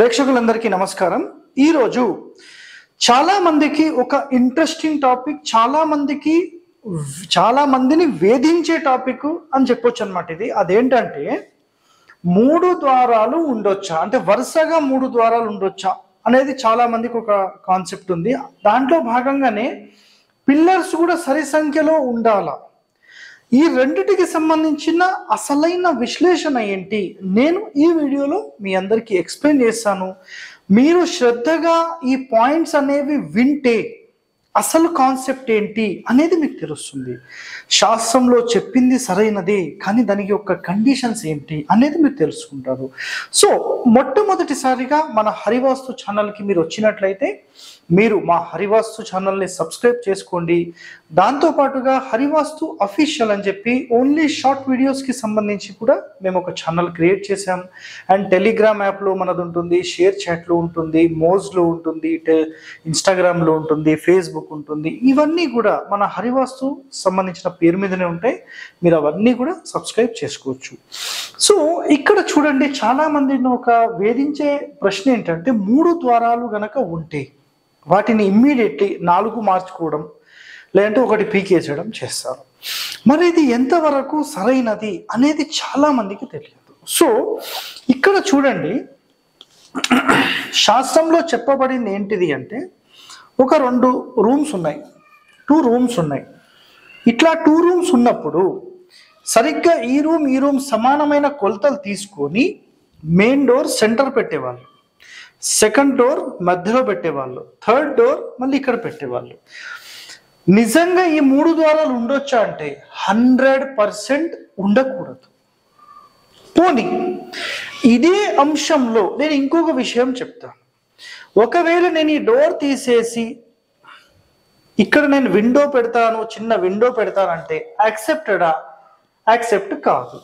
ప్రేక్షకులందరికీ నమస్కారం ఈరోజు చాలా మందికి ఒక ఇంట్రెస్టింగ్ టాపిక్ చాలా మందికి చాలా మందిని వేధించే టాపిక్ అని చెప్పొచ్చు అనమాట ఇది అదేంటంటే మూడు ద్వారాలు ఉండొచ్చా అంటే వరుసగా మూడు ద్వారాలు ఉండొచ్చా అనేది చాలా మందికి ఒక కాన్సెప్ట్ ఉంది దాంట్లో భాగంగానే పిల్లర్స్ కూడా సరి సంఖ్యలో ఉండాలా ఈ రెండిటికి సంబంధించిన అసలైన విశ్లేషణ ఏంటి నేను ఈ వీడియోలో మీ అందరికీ ఎక్స్ప్లెయిన్ చేస్తాను మీరు శ్రద్ధగా ఈ పాయింట్స్ అనేవి వింటే అసలు కాన్సెప్ట్ ఏంటి అనేది మీకు తెలుస్తుంది శాస్త్రంలో చెప్పింది సరైనదే కానీ దానికి యొక్క కండిషన్స్ ఏంటి అనేది మీరు తెలుసుకుంటారు సో మొట్టమొదటిసారిగా మన హరివాస్తు ఛానల్కి మీరు వచ్చినట్లయితే మీరు మా హరివాస్తు ఛానల్ని సబ్స్క్రైబ్ చేసుకోండి దాంతోపాటుగా హరివాస్తు అఫీషియల్ అని చెప్పి ఓన్లీ షార్ట్ వీడియోస్కి సంబంధించి కూడా మేము ఒక ఛానల్ క్రియేట్ చేశాం అండ్ టెలిగ్రామ్ యాప్లో మనది ఉంటుంది షేర్ చాట్లో ఉంటుంది మోజ్లో ఉంటుంది టె ఇన్స్టాగ్రామ్లో ఉంటుంది ఫేస్బుక్ ఉంటుంది ఇవన్నీ కూడా మన హరివాస్తు సంబంధించిన పేరు మీదనే ఉంటాయి మీరు అవన్నీ కూడా సబ్స్క్రైబ్ చేసుకోవచ్చు సో ఇక్కడ చూడండి చాలా మందిని ఒక వేధించే ప్రశ్న ఏంటంటే మూడు ద్వారాలు గనక ఉంటే వాటిని ఇమ్మీడియట్లీ నాలుగు మార్చుకోవడం లేదంటే ఒకటి పీకేసేయడం చేస్తారు మరి ఇది ఎంతవరకు సరైనది అనేది చాలా మందికి తెలియదు సో ఇక్కడ చూడండి శాస్త్రంలో చెప్పబడింది ఏంటిది అంటే ఒక రెండు రూమ్స్ ఉన్నాయి టూ రూమ్స్ ఉన్నాయి ఇట్లా టూ రూమ్స్ ఉన్నప్పుడు సరిగ్గా ఈ రూమ్ ఈ రూమ్ సమానమైన కొలతలు తీసుకొని మెయిన్ డోర్ సెంటర్ పెట్టేవాళ్ళు సెకండ్ డోర్ మధ్యలో పెట్టేవాళ్ళు థర్డ్ డోర్ మళ్ళీ ఇక్కడ పెట్టేవాళ్ళు నిజంగా ఈ మూడు ద్వారాలు ఉండొచ్చా అంటే హండ్రెడ్ పర్సెంట్ ఉండకూడదు పోనీ ఇదే అంశంలో నేను ఇంకొక విషయం చెప్తాను ఒకవేళ నేను ఈ డోర్ తీసేసి ఇక్కడ నేను విండో పెడతాను చిన్న విండో పెడతానంటే యాక్సెప్టెడా యాక్సెప్ట్ కాదు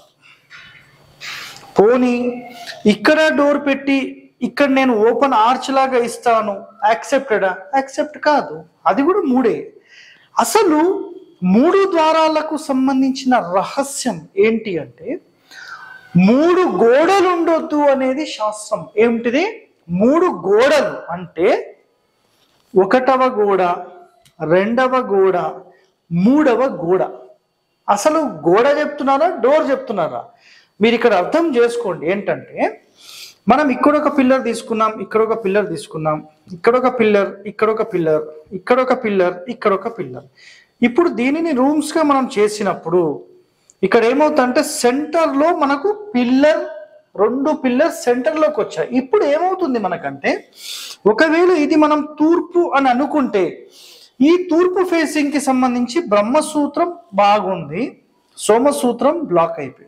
పోనీ ఇక్కడ డోర్ పెట్టి ఇక్కడ నేను ఓపెన్ ఆర్చ్ లాగా ఇస్తాను యాక్సెప్టెడా యాక్సెప్ట్ కాదు అది కూడా మూడే అసలు మూడు ద్వారాలకు సంబంధించిన రహస్యం ఏంటి అంటే మూడు గోడలు ఉండొద్దు అనేది శాస్త్రం ఏమిటిది మూడు గోడలు అంటే ఒకటవ గోడ రెండవ గోడ మూడవ గోడ అసలు గోడ చెప్తున్నారా డోర్ చెప్తున్నారా మీరు ఇక్కడ అర్థం చేసుకోండి ఏంటంటే మనం ఇక్కడ ఒక పిల్లర్ తీసుకున్నాం ఇక్కడ ఒక పిల్లర్ తీసుకున్నాం ఇక్కడ ఒక పిల్లర్ ఇక్కడ ఒక పిల్లర్ ఇక్కడ ఒక పిల్లర్ ఇక్కడ ఒక పిల్లర్ ఇప్పుడు దీనిని రూమ్స్ గా మనం చేసినప్పుడు ఇక్కడ ఏమవుతుందంటే సెంటర్ లో మనకు పిల్లర్ రెండు పిల్లర్ సెంటర్ లోకి వచ్చాయి ఇప్పుడు ఏమవుతుంది మనకంటే ఒకవేళ ఇది మనం తూర్పు అని అనుకుంటే ఈ తూర్పు ఫేసింగ్ కి సంబంధించి బ్రహ్మసూత్రం బాగుంది సోమసూత్రం బ్లాక్ అయిపోయింది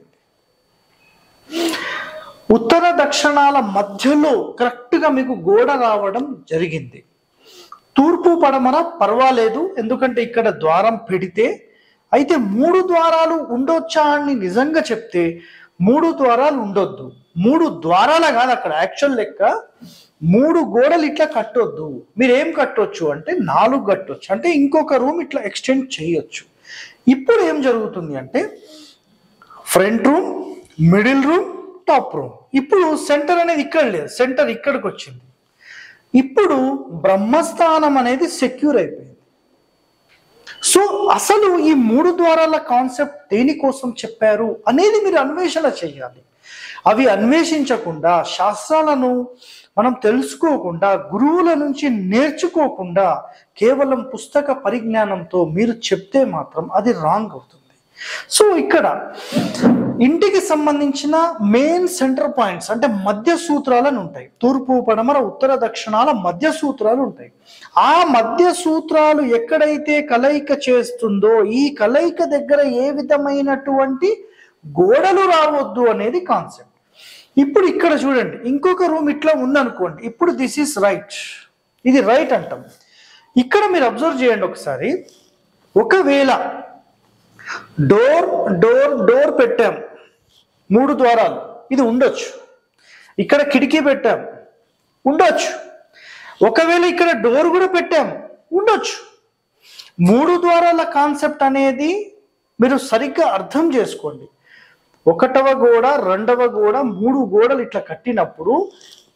ఉత్తర దక్షిణాల మధ్యలో కరెక్ట్ గా మీకు గోడ రావడం జరిగింది తూర్పు పడమర పర్వాలేదు ఎందుకంటే ఇక్కడ ద్వారం పెడితే అయితే మూడు ద్వారాలు ఉండొచ్చా అని నిజంగా చెప్తే మూడు ద్వారాలు ఉండొద్దు మూడు ద్వారాల కాదు అక్కడ యాక్చువల్ లెక్క మూడు గోడలు ఇట్లా కట్టొద్దు మీరు ఏం కట్టొచ్చు అంటే నాలుగు కట్టొచ్చు అంటే ఇంకొక రూమ్ ఇట్లా ఎక్స్టెండ్ చేయొచ్చు ఇప్పుడు ఏం జరుగుతుంది అంటే front room middle room top room ఇప్పుడు సెంటర్ అనేది ఇక్కడ లేదు సెంటర్ ఇక్కడికి వచ్చింది ఇప్పుడు బ్రహ్మస్థానం అనేది సెక్యూర్ అయిపోయింది సో అసలు ఈ మూడు ద్వారాల కాన్సెప్ట్ దేనికోసం చెప్పారు అనేది మీరు అన్వేషణ చేయాలి అవి అన్వేషించకుండా శాస్త్రాలను మనం తెలుసుకోకుండా గురువుల నుంచి నేర్చుకోకుండా కేవలం పుస్తక పరిజ్ఞానంతో మీరు చెప్తే మాత్రం అది రాంగ్ అవుతుంది సో ఇక్కడ ఇంటికి సంబంధించిన మెయిన్ సెంటర్ పాయింట్స్ అంటే మధ్య సూత్రాలను ఉంటాయి తూర్పు పడమర ఉత్తర దక్షిణాల మధ్య సూత్రాలు ఉంటాయి ఆ మధ్య సూత్రాలు ఎక్కడైతే కలయిక చేస్తుందో ఈ కలయిక దగ్గర ఏ విధమైనటువంటి గోడలు రావద్దు అనేది కాన్సెప్ట్ ఇప్పుడు ఇక్కడ చూడండి ఇంకొక రూమ్ ఇట్లా ఉందనుకోండి ఇప్పుడు దిస్ ఈస్ రైట్ ఇది రైట్ అంటాం ఇక్కడ మీరు అబ్జర్వ్ చేయండి ఒకసారి ఒకవేళ డోర్ డోర్ డోర్ పెట్టాం మూడు ద్వారాలు ఇది ఉండొచ్చు ఇక్కడ కిటికీ పెట్టాం ఉండొచ్చు ఒకవేళ ఇక్కడ డోర్ కూడా పెట్టాం ఉండొచ్చు మూడు ద్వారాల కాన్సెప్ట్ అనేది మీరు సరిగ్గా అర్థం చేసుకోండి ఒకటవ గోడ రెండవ గోడ మూడు గోడలు ఇట్లా కట్టినప్పుడు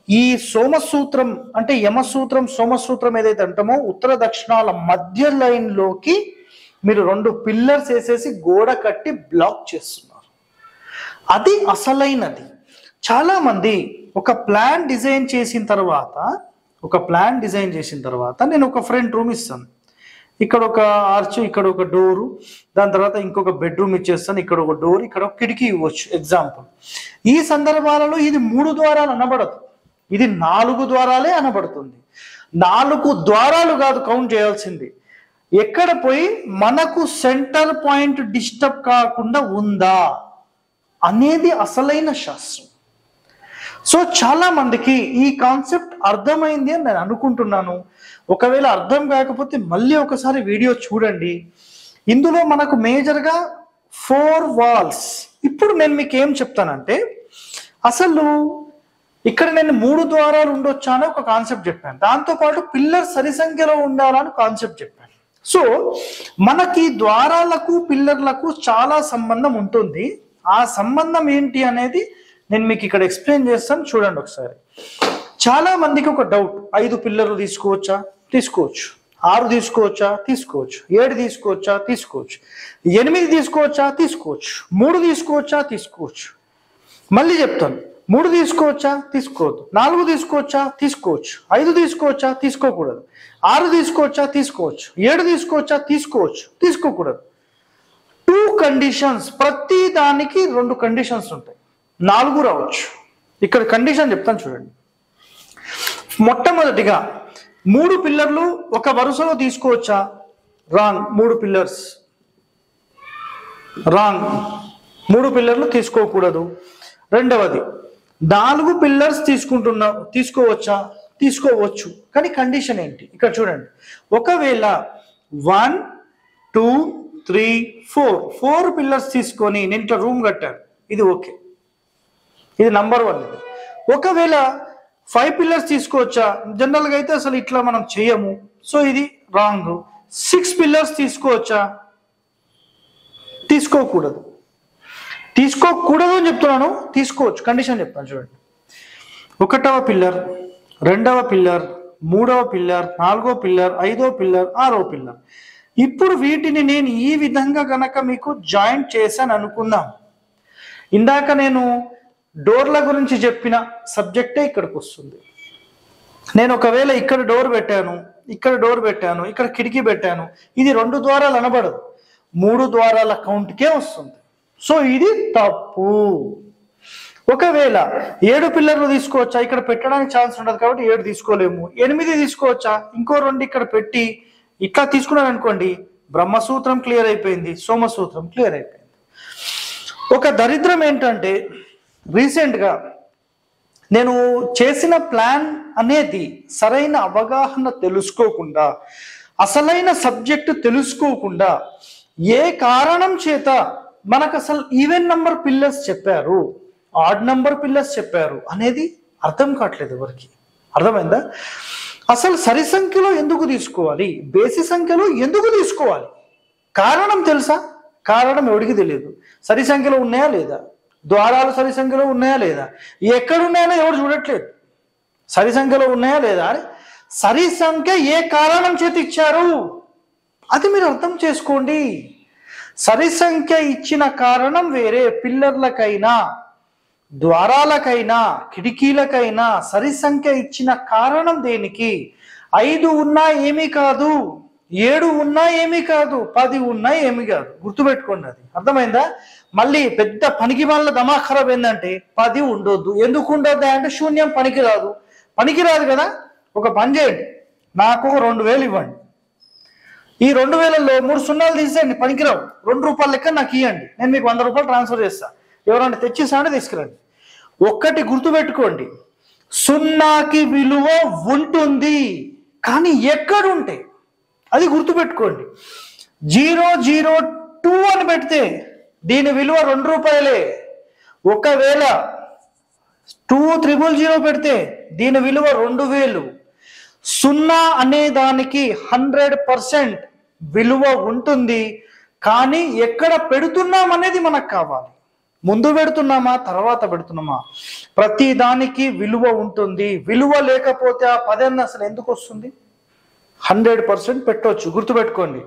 ఈ సోమసూత్రం అంటే యమసూత్రం సోమసూత్రం ఏదైతే అంటామో ఉత్తర దక్షిణాల మధ్య లైన్ లోకి మీరు రెండు పిల్లర్స్ వేసేసి గోడ కట్టి బ్లాక్ చేస్తున్నారు అది అసలైనది చాలా మంది ఒక ప్లాన్ డిజైన్ చేసిన తర్వాత ఒక ప్లాన్ డిజైన్ చేసిన తర్వాత నేను ఒక ఫ్రంట్ రూమ్ ఇస్తాను ఇక్కడ ఒక ఆర్చ్ ఇక్కడ ఒక డోరు దాని తర్వాత ఇంకొక బెడ్రూమ్ ఇచ్చేస్తాను ఇక్కడ ఒక డోర్ ఇక్కడ ఒక కిటికీ ఇవ్వచ్చు ఎగ్జాంపుల్ ఈ సందర్భాలలో ఇది మూడు ద్వారాలు అనబడదు ఇది నాలుగు ద్వారాలే అనబడుతుంది నాలుగు ద్వారాలు కాదు కౌంట్ చేయాల్సింది ఎక్కడ పోయి మనకు సెంటర్ పాయింట్ డిస్టర్బ్ కాకుండా ఉందా అనేది అసలైన శాస్త్రం సో చాలా మందికి ఈ కాన్సెప్ట్ అర్థమైంది అని నేను అనుకుంటున్నాను ఒకవేళ అర్థం కాకపోతే మళ్ళీ ఒకసారి వీడియో చూడండి ఇందులో మనకు మేజర్గా ఫోర్ వాల్స్ ఇప్పుడు నేను మీకు ఏం చెప్తానంటే అసలు ఇక్కడ నేను మూడు ద్వారాలు ఉండొచ్చా అని ఒక కాన్సెప్ట్ చెప్పాను దాంతోపాటు పిల్లర్ సరి సంఖ్యలో ఉండాలని కాన్సెప్ట్ చెప్పాను సో మనకి ద్వారాలకు పిల్లర్లకు చాలా సంబంధం ఉంటుంది ఆ సంబంధం ఏంటి అనేది నేను మీకు ఇక్కడ ఎక్స్ప్లెయిన్ చేస్తాను చూడండి ఒకసారి చాలా మందికి ఒక డౌట్ ఐదు పిల్లర్లు తీసుకోవచ్చా తీసుకోవచ్చు ఆరు తీసుకోవచ్చా తీసుకోవచ్చు ఏడు తీసుకోవచ్చా తీసుకోవచ్చు ఎనిమిది తీసుకోవచ్చా తీసుకోవచ్చు మూడు తీసుకోవచ్చా తీసుకోవచ్చు మళ్ళీ చెప్తాను మూడు తీసుకోవచ్చా తీసుకోవద్దు నాలుగు తీసుకోవచ్చా తీసుకోవచ్చు ఐదు తీసుకోవచ్చా తీసుకోకూడదు ఆరు తీసుకోవచ్చా తీసుకోవచ్చు ఏడు తీసుకోవచ్చా తీసుకోవచ్చు తీసుకోకూడదు టూ కండిషన్స్ ప్రతి దానికి రెండు కండిషన్స్ ఉంటాయి నాలుగు రావచ్చు ఇక్కడ కండిషన్ చెప్తాను చూడండి మొట్టమొదటిగా మూడు పిల్లర్లు ఒక వరుసలో తీసుకోవచ్చా రాంగ్ మూడు పిల్లర్స్ రాంగ్ మూడు పిల్లర్లు తీసుకోకూడదు రెండవది నాలుగు పిల్లర్స్ తీసుకుంటున్నా తీసుకోవచ్చా తీసుకోవచ్చు కానీ కండిషన్ ఏంటి ఇక్కడ చూడండి ఒకవేళ one two three four four pillars తీసుకొని నేను ఇట్లా రూమ్ కట్టాను ఇది ఓకే ఇది నంబర్ వన్ ఇది ఒకవేళ ఫైవ్ పిల్లర్స్ తీసుకోవచ్చా జనరల్గా అయితే అసలు ఇట్లా మనం చేయము సో ఇది రాంగ్ సిక్స్ పిల్లర్స్ తీసుకోవచ్చా తీసుకోకూడదు తీసుకోకూడదు అని చెప్తున్నాను తీసుకోవచ్చు కండిషన్ చెప్తాను చూడండి ఒకటవ పిల్లర్ రెండవ పిల్లర్ మూడవ పిల్లర్ నాలుగో పిల్లర్ ఐదో పిల్లర్ ఆరో పిల్లర్ ఇప్పుడు వీటిని నేను ఈ విధంగా గనక మీకు జాయింట్ చేశాను అనుకుందాం ఇందాక నేను డోర్ల గురించి చెప్పిన సబ్జెక్టే ఇక్కడికి వస్తుంది నేను ఒకవేళ ఇక్కడ డోర్ పెట్టాను ఇక్కడ డోర్ పెట్టాను ఇక్కడ కిటికీ పెట్టాను ఇది రెండు ద్వారాలు అనబడదు మూడు ద్వారాల కౌంట్కే వస్తుంది సో ఇది తప్పు ఒకవేళ ఏడు పిల్లర్లు తీసుకోవచ్చా ఇక్కడ పెట్టడానికి ఛాన్స్ ఉండదు కాబట్టి ఏడు తీసుకోలేము ఎనిమిది తీసుకోవచ్చా ఇంకో రెండు ఇక్కడ పెట్టి ఇట్లా తీసుకున్నాను అనుకోండి బ్రహ్మసూత్రం క్లియర్ అయిపోయింది సోమసూత్రం క్లియర్ అయిపోయింది ఒక దరిద్రం ఏంటంటే రీసెంట్గా నేను చేసిన ప్లాన్ అనేది సరైన అవగాహన తెలుసుకోకుండా అసలైన సబ్జెక్టు తెలుసుకోకుండా ఏ కారణం చేత మనకు అసలు ఈవెన్ నంబర్ పిల్లర్స్ చెప్పారు ఆడ్ నంబర్ పిల్లర్స్ చెప్పారు అనేది అర్థం కావట్లేదు ఎవరికి అర్థమైందా అసలు సరి సంఖ్యలో ఎందుకు తీసుకోవాలి బేసి సంఖ్యలో ఎందుకు తీసుకోవాలి కారణం తెలుసా కారణం ఎవడికి తెలియదు సరి సంఖ్యలో ఉన్నాయా లేదా ద్వారాలు సరి సంఖ్యలో ఉన్నాయా లేదా ఎక్కడ ఉన్నాయో ఎవరు చూడట్లేదు సరి సంఖ్యలో ఉన్నాయా లేదా అని సరి సంఖ్య ఏ కారణం చేత ఇచ్చారు అది మీరు అర్థం చేసుకోండి సరి సంఖ్య ఇచ్చిన కారణం వేరే పిల్లర్లకైనా ద్వారాలకైనా కిటికీలకైనా సరి సంఖ్య ఇచ్చిన కారణం దేనికి ఐదు ఉన్నా ఏమీ కాదు ఏడు ఉన్నా ఏమీ కాదు పది ఉన్నా ఏమీ కాదు గుర్తుపెట్టుకోండి అది అర్థమైందా మళ్ళీ పెద్ద పనికి వాళ్ళ దమా ఖరాబ్ ఏంటంటే పది ఉండొద్దు ఎందుకు ఉండొద్దు అంటే శూన్యం పనికి రాదు పనికి రాదు కదా ఒక పని చేయండి నాకు ఒక రెండు వేలు ఇవ్వండి ఈ రెండు వేలలో మూడు సున్నాలు తీసేయండి పనికిరావు రెండు రూపాయల లెక్క నాకు ఇవ్వండి నేను మీకు వంద రూపాయలు ట్రాన్స్ఫర్ చేస్తా ఎవరైనా తెచ్చిస్తానంటే తీసుకురండి ఒక్కటి గుర్తుపెట్టుకోండి సున్నాకి విలువ ఉంటుంది కానీ ఎక్కడుంటే అది గుర్తుపెట్టుకోండి జీరో జీరో టూ అని పెడితే దీని విలువ రెండు రూపాయలే ఒకవేళ టూ త్రిబుల్ జీరో పెడితే దీని విలువ రెండు వేలు సున్నా అనే దానికి హండ్రెడ్ పర్సెంట్ విలువ ఉంటుంది కానీ ఎక్కడ పెడుతున్నాం అనేది మనకు కావాలి ముందు పెడుతున్నామా తర్వాత పెడుతున్నామా ప్రతి దానికి విలువ ఉంటుంది విలువ లేకపోతే ఆ పదన్న అసలు ఎందుకు వస్తుంది హండ్రెడ్ పర్సెంట్ పెట్టవచ్చు గుర్తుపెట్టుకోండి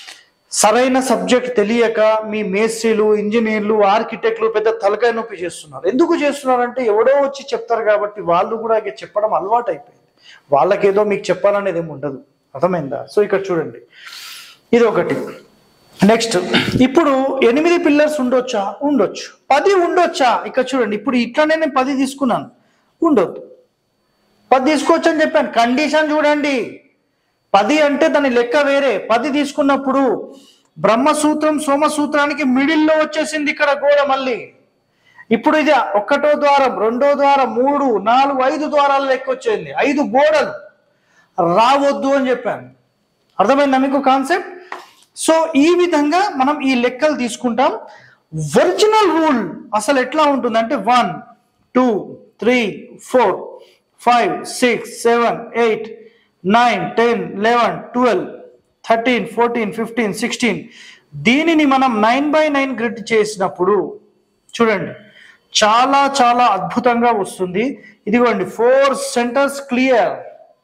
సరైన సబ్జెక్ట్ తెలియక మీ మేస్త్రీలు ఇంజనీర్లు ఆర్కిటెక్ట్లు పెద్ద తలకాయ నొప్పి చేస్తున్నారు ఎందుకు చేస్తున్నారంటే ఎవడో వచ్చి చెప్తారు కాబట్టి వాళ్ళు కూడా ఇక చెప్పడం అలవాటు అయిపోయింది వాళ్ళకేదో మీకు చెప్పాలనేది ఏమి ఉండదు అర్థమైందా సో ఇక్కడ చూడండి ఇది ఒకటి నెక్స్ట్ ఇప్పుడు ఎనిమిది పిల్లర్స్ ఉండొచ్చా ఉండొచ్చు పది ఉండొచ్చా ఇక్కడ చూడండి ఇప్పుడు ఇట్లానే నేను పది తీసుకున్నాను ఉండొద్దు పది తీసుకోవచ్చు అని చెప్పాను కండిషన్ చూడండి పది అంటే దాని లెక్క వేరే పది తీసుకున్నప్పుడు బ్రహ్మసూత్రం సోమసూత్రానికి మిడిల్లో వచ్చేసింది ఇక్కడ గోడ మళ్ళీ ఇప్పుడు ఇది ఒక్కటో ద్వారం రెండో ద్వారం మూడు నాలుగు ఐదు ద్వారాల లెక్క వచ్చింది ఐదు గోడలు రావద్దు అని చెప్పాను అర్థమైందా మీకు కాన్సెప్ట్ సో ఈ విధంగా మనం ఈ లెక్కలు తీసుకుంటాం ఒరిజినల్ రూల్ అసలు ఎట్లా ఉంటుంది అంటే one two three four five six seven eight nine ten eleven twelve thirteen fourteen fifteen sixteen దీనిని మనం నైన్ బై నైన్ గ్రిడ్ చేసినప్పుడు చూడండి చాలా చాలా అద్భుతంగా వస్తుంది ఇదిగోండి four centres clear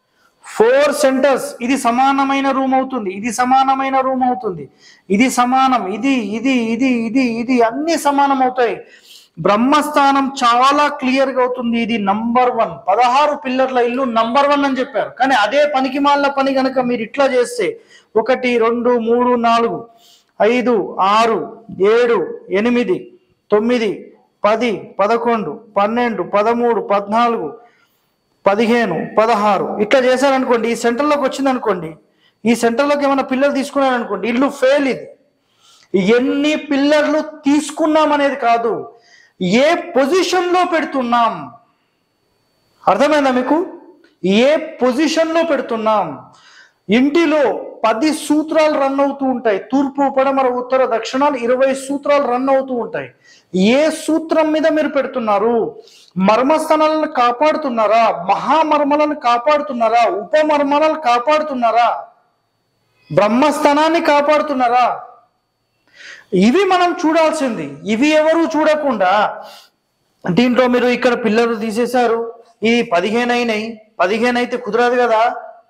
four centres ఇది సమానమైన రూమ్ అవుతుంది ఇది సమానమైన రూమ్ అవుతుంది ఇది సమానం ఇది ఇది ఇది ఇది ఇది అన్ని సమానం అవుతాయి బ్రహ్మస్థానం చాలా క్లియర్ గా అవుతుంది ఇది నంబర్ వన్ పదహారు పిల్లర్ల ఇల్లు నంబర్ వన్ అని చెప్పారు కానీ అదే పనికి మాల పని కనుక మీరు ఇట్లా చేస్తే ఒకటి రెండు మూడు నాలుగు ఐదు ఆరు ఏడు ఎనిమిది తొమ్మిది పది పదకొండు పన్నెండు పదమూడు పద్నాలుగు పదిహేను పదహారు ఇట్లా చేశారనుకోండి ఈ సెంటర్లోకి వచ్చింది అనుకోండి ఈ సెంటర్లోకి ఏమైనా పిల్లలు తీసుకున్నారనుకోండి ఇల్లు ఫెయిల్ ఇది ఎన్ని పిల్లర్లు తీసుకున్నాం అనేది కాదు ఏ పొజిషన్లో పెడుతున్నాం అర్థమైందా మీకు ఏ పొజిషన్లో పెడుతున్నాం ఇంటిలో పది సూత్రాలు రన్ అవుతూ ఉంటాయి తూర్పు పడమర ఉత్తర దక్షిణాలు ఇరవై సూత్రాలు రన్ అవుతూ ఉంటాయి ఏ సూత్రం మీద మీరు పెడుతున్నారు మర్మస్థానాలను కాపాడుతున్నారా మహామర్మలను కాపాడుతున్నారా ఉపమర్మలను కాపాడుతున్నారా బ్రహ్మస్థానాన్ని కాపాడుతున్నారా ఇవి మనం చూడాల్సింది ఇవి ఎవరు చూడకుండా దీంట్లో మీరు ఇక్కడ పిల్లలు తీసేశారు ఇది పదిహేను అయినాయి పదిహేను అయితే కుదరదు కదా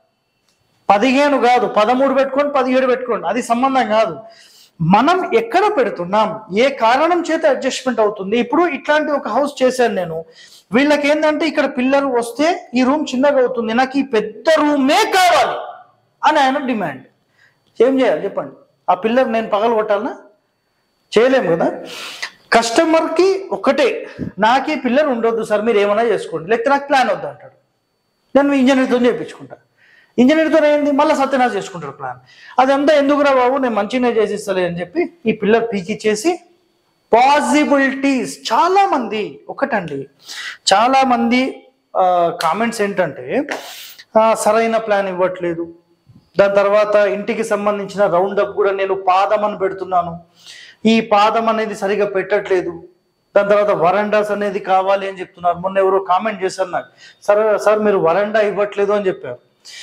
పదిహేను కాదు పదమూడు పెట్టుకోండి పదిహేడు పెట్టుకోండి అది సంబంధం కాదు మనం ఎక్కడ పెడుతున్నాం ఏ కారణం చేత అడ్జస్ట్మెంట్ అవుతుంది ఇప్పుడు ఇట్లాంటి ఒక హౌస్ చేశాను నేను వీళ్ళకి ఏంటంటే ఇక్కడ పిల్లలు వస్తే ఈ రూమ్ చిన్నగా అవుతుంది నాకు ఈ పెద్ద రూమే కావాలి అని ఆయన డిమాండ్ ఏం చేయాలి చెప్పండి ఆ పిల్లర్ నేను పగలు కొట్టాలనా చేయలేము కదా కస్టమర్కి ఒకటే నాకు ఈ పిల్లర్ ఉండొద్దు సార్ మీరు ఏమైనా చేసుకోండి లేకపోతే నాకు ప్లాన్ వద్దు అంటాడు నేను మీ ఇంజనీర్తో చేయించుకుంటా ఇంజనీర్తో ఏంది మళ్ళీ సత్యనాశ చేసుకుంటాడు ప్లాన్ అదంతా ఎందుకురా బాబు నేను మంచిగానే చేసిస్తలే అని చెప్పి ఈ పిల్లర్ పీకిచ్చేసి పాసిబిలిటీస్ చాలా మంది ఒకటండి చాలా మంది కామెంట్స్ ఏంటంటే ఆ, సరైన ప్లాన్ ఇవ్వట్లేదు దాని తర్వాత ఇంటికి సంబంధించిన రౌండ్ అప్ కూడా నేను పాదం అని పెడుతున్నాను ఈ పాదం అనేది సరిగా పెట్టట్లేదు దాని తర్వాత వరండాస్ అనేది కావాలి అని చెప్తున్నారు మొన్న ఎవరో కామెంట్ చేశారు నాకు సార్ సార్ మీరు వరండా ఇవ్వట్లేదు అని చెప్పారు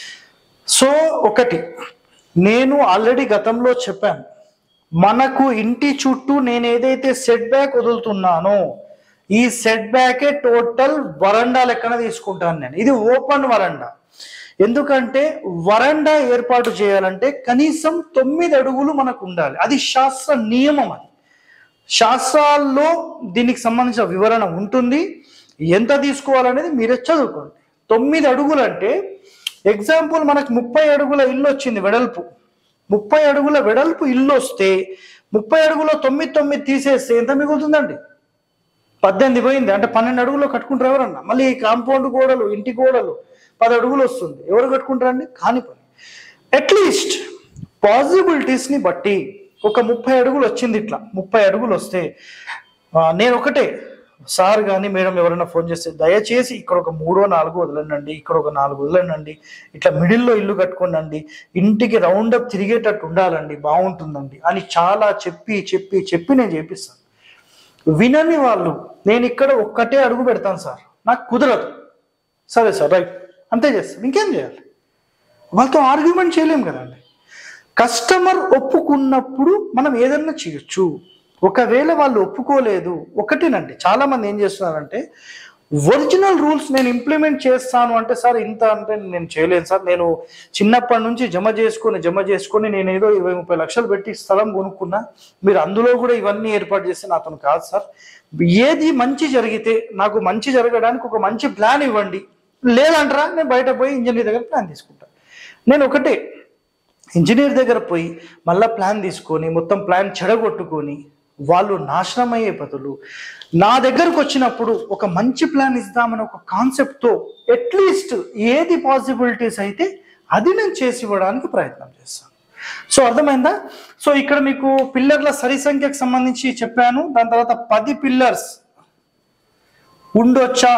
సో ఒకటి నేను ఆల్రెడీ గతంలో చెప్పాను మనకు ఇంటి చుట్టూ నేను ఏదైతే సెట్ బ్యాక్ వదులుతున్నానో ఈ సెట్ బ్యాకే టోటల్ వరండా లెక్కన తీసుకుంటాను నేను ఇది ఓపెన్ వరండా ఎందుకంటే వరండా ఏర్పాటు చేయాలంటే కనీసం తొమ్మిది అడుగులు మనకు ఉండాలి అది శాస్త్ర నియమం అది శాస్త్రాల్లో దీనికి సంబంధించిన వివరణ ఉంటుంది ఎంత తీసుకోవాలనేది మీరే చదువుకోండి తొమ్మిది అడుగులు అంటే ఎగ్జాంపుల్ మనకు ముప్పై అడుగుల ఇల్లు వచ్చింది వెడల్పు ముప్పై అడుగుల వెడల్పు ఇల్లు వస్తే ముప్పై అడుగులో తొమ్మిది తొమ్మిది తీసేస్తే ఎంత మిగులుతుందండి పద్దెనిమిది పోయింది అంటే పన్నెండు అడుగులో కట్టుకుంటారు ఎవరన్నా మళ్ళీ ఈ కాంపౌండ్ గోడలు ఇంటి గోడలు పది అడుగులు వస్తుంది ఎవరు కట్టుకుంటారండి కాని పని అట్లీస్ట్ పాసిబిలిటీస్ని బట్టి ఒక ముప్పై అడుగులు వచ్చింది ఇట్లా ముప్పై అడుగులు వస్తే ఆ, నేను ఒకటే సార్ కానీ మేడం ఎవరైనా ఫోన్ చేస్తే దయచేసి ఇక్కడ ఒక మూడో నాలుగు వదలండి ఇక్కడ ఒక నాలుగు వదలండి ఇట్లా మిడిల్లో ఇల్లు కట్టుకోండి ఇంటికి రౌండ్ అప్ తిరిగేటట్టు ఉండాలండి బాగుంటుందండి అని చాలా చెప్పి చెప్పి చెప్పి నేను చేపిస్తాను వినని వాళ్ళు నేను ఇక్కడ ఒక్కటే అడుగు పెడతాను సార్ నాకు కుదరదు సరే సార్ రైట్ అంతే చేస్తాను ఇంకేం చేయాలి వాళ్ళతో ఆర్గ్యుమెంట్ చేయలేం కదండి కస్టమర్ ఒప్పుకున్నప్పుడు మనం ఏదన్నా చేయొచ్చు ఒకవేళ వాళ్ళు ఒప్పుకోలేదు ఒకటేనండి చాలా మంది ఏం చేస్తున్నారంటే ఒరిజినల్ రూల్స్ నేను ఇంప్లిమెంట్ చేస్తాను అంటే సార్ ఇంత అంటే నేను చేయలేను సార్ నేను చిన్నప్పటి నుంచి జమ చేసుకొని జమ చేసుకొని నేను ఏదో ఇరవై ముప్పై లక్షలు పెట్టి స్థలం కొనుక్కున్నా మీరు అందులో కూడా ఇవన్నీ ఏర్పాటు చేస్తే నాతో కాదు సార్ ఏది మంచి జరిగితే నాకు మంచి జరగడానికి ఒక మంచి ప్లాన్ ఇవ్వండి లేదంటారా నేను బయట పోయి ఇంజనీర్ దగ్గర ప్లాన్ తీసుకుంటా నేను ఒకటే ఇంజనీర్ దగ్గర పోయి మళ్ళా ప్లాన్ తీసుకొని మొత్తం ప్లాన్ చెడగొట్టుకొని వాళ్ళు నాశనం అయ్యే బదులు నా దగ్గరకు వచ్చినప్పుడు ఒక మంచి ప్లాన్ ఇద్దామని ఒక కాన్సెప్ట్తో అట్లీస్ట్ ఏది పాసిబిలిటీస్ అయితే అది నేను చేసి ఇవ్వడానికి ప్రయత్నం చేస్తాను సో అర్థమైందా సో ఇక్కడ మీకు పిల్లర్ల సరి సంఖ్యకు సంబంధించి చెప్పాను దాని తర్వాత పది పిల్లర్స్ ఉండొచ్చా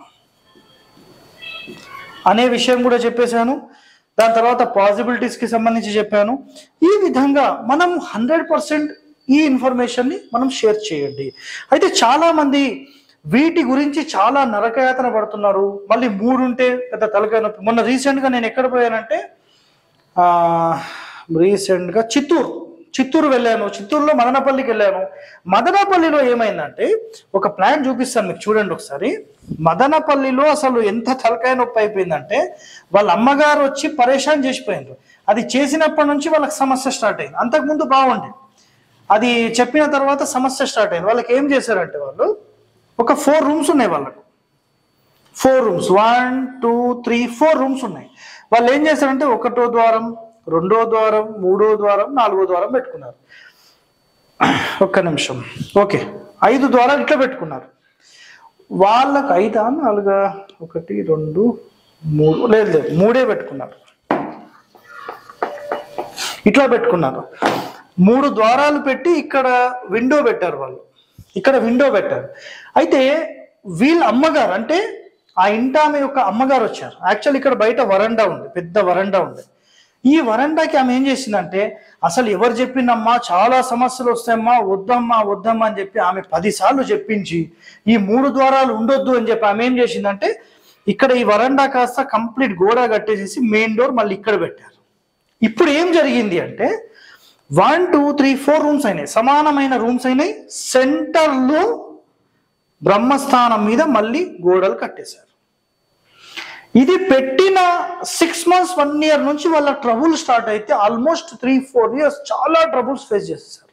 అనే విషయం కూడా చెప్పేశాను దాని తర్వాత పాసిబిలిటీస్కి సంబంధించి చెప్పాను ఈ విధంగా మనం హండ్రెడ్ పర్సెంట్ ఈ ఇన్ఫర్మేషన్ని మనం షేర్ చేయండి అయితే చాలా మంది వీటి గురించి చాలా నరకయాతన పడుతున్నారు మళ్ళీ మూడు ఉంటే పెద్ద తలకాయ నొప్పి మొన్న రీసెంట్గా నేను ఎక్కడ పోయానంటే ఆ, రీసెంట్గా చిత్తూరు చిత్తూరు వెళ్ళాను చిత్తూరులో మదనపల్లికి వెళ్ళాను మదనపల్లిలో ఏమైందంటే ఒక ప్లాన్ చూపిస్తాను మీకు చూడండి ఒకసారి మదనపల్లిలో అసలు ఎంత తలకాయ నొప్పి అయిపోయిందంటే వాళ్ళ అమ్మగారు వచ్చి పరేషాన్ చేసిపోయినారు అది చేసినప్పటి నుంచి వాళ్ళకి సమస్య స్టార్ట్ అయింది అంతకుముందు బాగుండేది అది చెప్పిన తర్వాత సమస్య స్టార్ట్ అయింది వాళ్ళకి ఏం చేశారంటే వాళ్ళు ఒక ఫోర్ రూమ్స్ ఉన్నాయి వాళ్ళకు four rooms one two three four rooms ఉన్నాయి వాళ్ళు ఏం చేశారంటే ఒకటో ద్వారం రెండో ద్వారం మూడో ద్వారం నాలుగో ద్వారం పెట్టుకున్నారు ఒక్క నిమిషం ఓకే ఐదు ద్వారాలు ఇట్లా పెట్టుకున్నారు వాళ్ళకు ఐదా నాలుగా ఒకటి రెండు మూడు లేదు లేదు మూడే పెట్టుకున్నారు ఇట్లా పెట్టుకున్నారు మూడు ద్వారాలు పెట్టి ఇక్కడ విండో పెట్టారు వాళ్ళు ఇక్కడ విండో పెట్టారు అయితే వీళ్ళ అమ్మగారు అంటే ఆ ఇంటి ఆమె యొక్క అమ్మగారు వచ్చారు యాక్చువల్ ఇక్కడ బయట వరండా ఉంది పెద్ద వరండా ఉంది ఈ వరండాకి ఆమె ఏం చేసిందంటే అసలు ఎవరు చెప్పిందమ్మా చాలా సమస్యలు వస్తాయమ్మా వద్దమ్మా వద్దమ్మా అని చెప్పి ఆమె పదిసార్లు చెప్పించి ఈ మూడు ద్వారాలు ఉండొద్దు అని చెప్పి ఆమె ఏం చేసిందంటే ఇక్కడ ఈ వరండా కాస్త కంప్లీట్ గోడ కట్టేసేసి మెయిన్ డోర్ మళ్ళీ ఇక్కడ పెట్టారు ఇప్పుడు ఏం జరిగింది అంటే one two three four rooms అయినాయి సమానమైన రూమ్స్ అయినాయి సెంటర్లో బ్రహ్మస్థానం మీద మళ్ళీ గోడలు కట్టేశారు ఇది పెట్టిన సిక్స్ మంత్స్ వన్ ఇయర్ నుంచి వాళ్ళ ట్రబుల్ స్టార్ట్ అయితే ఆల్మోస్ట్ త్రీ ఫోర్ ఇయర్స్ చాలా ట్రబుల్స్ ఫేస్ చేసేసారు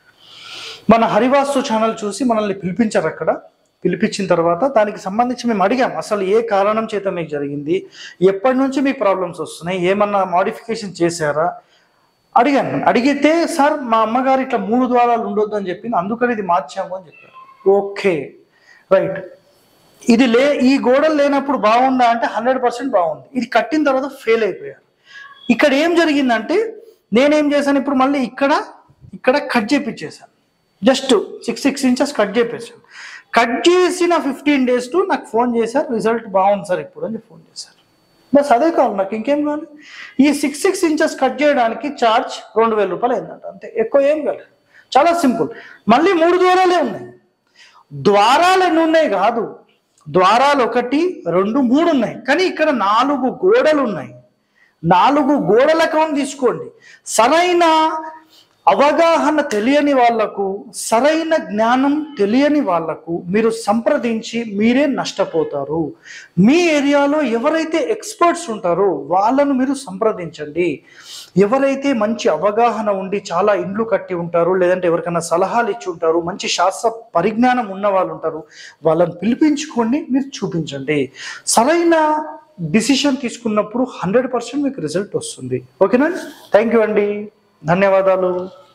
మన హరివాస్తు ఛానల్ చూసి మనల్ని పిలిపించారు అక్కడ పిలిపించిన తర్వాత దానికి సంబంధించి మేము అడిగాం అసలు ఏ కారణం చేత మీకు జరిగింది ఎప్పటి నుంచి మీకు ప్రాబ్లమ్స్ వస్తున్నాయి ఏమన్నా మాడిఫికేషన్ చేశారా అడిగాను అడిగితే సార్ మా అమ్మగారు ఇట్లా మూడు ద్వారాలు ఉండొద్దు అని చెప్పింది అందుకని ఇది మార్చాము అని చెప్పారు ఓకే రైట్ ఇది లే ఈ గోడలు లేనప్పుడు బాగుందా అంటే హండ్రెడ్ పర్సెంట్ బాగుంది ఇది కట్టిన తర్వాత ఫెయిల్ అయిపోయారు ఇక్కడ ఏం జరిగిందంటే నేనేం చేశాను ఇప్పుడు మళ్ళీ ఇక్కడ ఇక్కడ కట్ చేపించేశాను just six six inches cut చేపించాను కట్ చేసిన ఫిఫ్టీన్ డేస్ టు నాకు ఫోన్ చేశారు రిజల్ట్ బాగుంది సార్ ఇప్పుడు అని ఫోన్ చేశారు బస్ అదే కావాలి నాకు ఇంకేం కావాలి ఈ సిక్స్ సిక్స్ ఇంచెస్ కట్ చేయడానికి ఛార్జ్ రెండు వేల రూపాయలు అయిందంట అంతే ఎక్కువ ఏం కాలేదు చాలా సింపుల్ మళ్ళీ మూడు ద్వారాలే ఉన్నాయి ద్వారాలు ఎన్ని ఉన్నాయి కాదు ద్వారాలు ఒకటి రెండు మూడు ఉన్నాయి కానీ ఇక్కడ నాలుగు గోడలు ఉన్నాయి నాలుగు గోడల కౌంట్ తీసుకోండి సరైన అవగాహన తెలియని వాళ్లకు సరైన జ్ఞానం తెలియని వాళ్లకు మీరు సంప్రదించి మీరే నష్టపోతారు మీ ఏరియాలో ఎవరైతే ఎక్స్పర్ట్స్ ఉంటారో వాళ్ళను మీరు సంప్రదించండి ఎవరైతే మంచి అవగాహన ఉండి చాలా ఇండ్లు కట్టి ఉంటారు లేదంటే ఎవరికైనా సలహాలు ఇచ్చి ఉంటారు మంచి శాస్త్ర పరిజ్ఞానం ఉన్న వాళ్ళు ఉంటారు వాళ్ళని పిలిపించుకోండి మీరు చూపించండి సరైన డిసిషన్ తీసుకున్నప్పుడు హండ్రెడ్ పర్సెంట్ మీకు రిజల్ట్ వస్తుంది ఓకేనా థ్యాంక్ యూ అండి ధన్యవాదాలు